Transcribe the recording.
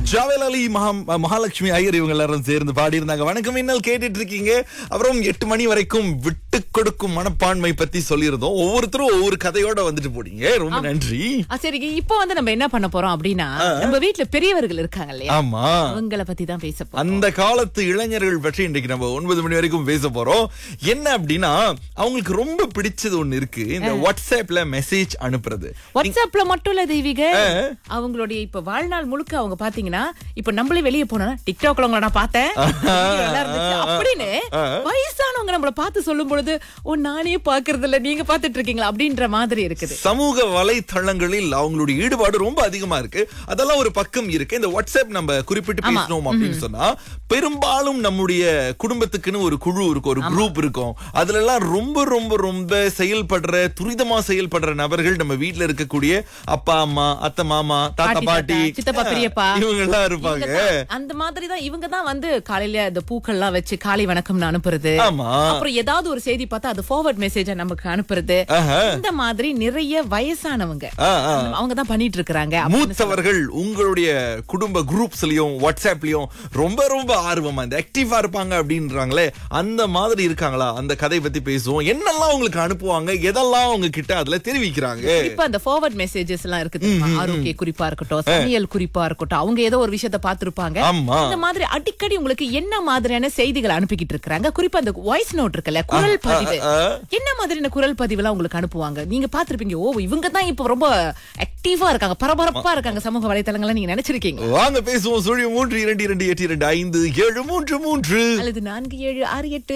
ஜாவேல் அலி மகா மகாலட்சுமி ஐயர் இவங்க எல்லாரும் சேர்ந்து பாடியிருந்தாங்க வணக்கம் இன்னல் கேட்டுட்டு இருக்கீங்க அப்புறம் எட்டு மணி வரைக்கும் விட்டு கொடுக்கும் மனப்பான்மை பத்தி சொல்லியிருந்தோம் ஒவ்வொருத்தரும் ஒவ்வொரு கதையோட வந்துட்டு போனீங்க ரொம்ப நன்றி ஆ, சரி இப்போ வந்து நம்ம என்ன பண்ண போறோம் அப்படின்னா நம்ம வீட்ல பெரியவர்கள் இருக்காங்க இல்லையா ஆமா அவங்கள பத்தி தான் பேச போறோம் அந்த காலத்து இளைஞர்கள் பற்றி இன்றைக்கு நம்ம ஒன்பது மணி வரைக்கும் பேச போறோம் என்ன அப்படின்னா அவங்களுக்கு ரொம்ப பிடிச்சது ஒண்ணு இருக்கு இந்த வாட்ஸ்அப்ல மெசேஜ் அனுப்புறது வாட்ஸ்அப்ல மட்டும் இல்ல தெய்வீக அவங்களுடைய இப்ப வாழ்நாள் முழுக்க அவங்க பாத்தீங்கன்னா இப்ப நம்மளே வெளியே போனா டிக்டாக்ல உங்களை நான் பார்த்தேன் video எல்லாம் இருந்துச்சு. அப்படின்னு வயசானவங்க நம்மள பார்த்து சொல்லும் பொழுது ஓ நானே பாக்குறது இல்ல நீங்க பாத்துட்டு இருக்கீங்களா அப்படின்ற மாதிரி இருக்குது சமூக வலைத்தளங்களில் அவங்களுடைய ஈடுபாடு ரொம்ப அதிகமா இருக்கு அதெல்லாம் ஒரு பக்கம் இருக்கு இந்த வாட்ஸ்அப் நம்ம குறிப்பிட்டு பேசணும் அப்படின்னு சொன்னா பெரும்பாலும் நம்முடைய குடும்பத்துக்குன்னு ஒரு குழு இருக்கும் ஒரு குரூப் இருக்கும் அதுல எல்லாம் ரொம்ப ரொம்ப ரொம்ப செயல்படுற துரிதமா செயல்படுற நபர்கள் நம்ம வீட்ல இருக்கக்கூடிய அப்பா அம்மா அத்தை மாமா தாத்தா பாட்டி, பாட்டி தாத்தா, சித்தப்பா, பெரியப்பா. இவங்க எல்லாம் இருப்பாங்க இவங்கதான், அந்த மாதிரி தான் இவங்க தான் வந்து காலையில இந்த பூக்கள் எல்லாம் வச்சு காலை வணக்கம்னு அனுப்புறது ஆமா அப்புறம் ஏதாவது ஒரு செய்தி பார்த்தா அது ஃபார்வர்ட் மெசேஜ நமக்கு அனுப்புறது ஆஹா. இந்த மாதிரி நிறைய வயசானவங்க ஆ, ஆ. அவங்க தான் பண்ணிட்டு இருக்காங்க மூத்தவர்கள் உங்களுடைய குடும்ப குரூப்ஸ்லயும் வாட்ஸ்அப்லயும் ரொம்ப ரொம்ப ஆர்வமா இந்த ஆக்டிவா இருப்பாங்க அப்படின்றாங்களே அந்த மாதிரி இருக்காங்களா அந்த கதை பத்தி பேசுவோம் என்னெல்லாம் உங்களுக்கு அனுப்புவாங்க எதெல்லாம் உங்க கிட்ட அதுல தெரிவிக்கிறாங்க இப்ப அந்த ஃபார்வர்ட் மெசேஜஸ் எல்லாம் இருக்கு தெரியுமா? ஆரோக்கிய குறிப்பா இருக்கட்டும் சமையல் குறிப்பா இருக்கட்டும் அவங்க ஏதோ ஒரு விஷயத்த பார்த்திருப்பாங்க ஆமா இந்த மாதிரி அடிக்கடி உங்களுக்கு என்ன மாதிரியான செய்திகள் அனுப்பிக்கிட்டு இருக்காங்க குறிப்பா அந்த வாய்ஸ் நோட் இருக்குல்ல குரல் பதிவு ஆ. என்ன மாதிரியான குரல் பதிவு எல்லாம் உங்களுக்கு அனுப்புவாங்க நீங்க பாத்திருப்பீங்க ஓ இவங்க தான் இப்ப ரொம்ப ஆக்டிவா இருக்காங்க பரபரப்பா இருக்காங்க சமூக வலைத்தளங்கள்ல நீங்க நினைச்சிருக்கீங்க வாங்க பேசுவோம் சுழி மூன்று இரண்டு இரண்டு எட்டு இரண்டு ஐந்து ஏழு மூன்று மூன்று அல்லது நான்கு ஏழு ஆறு எட்டு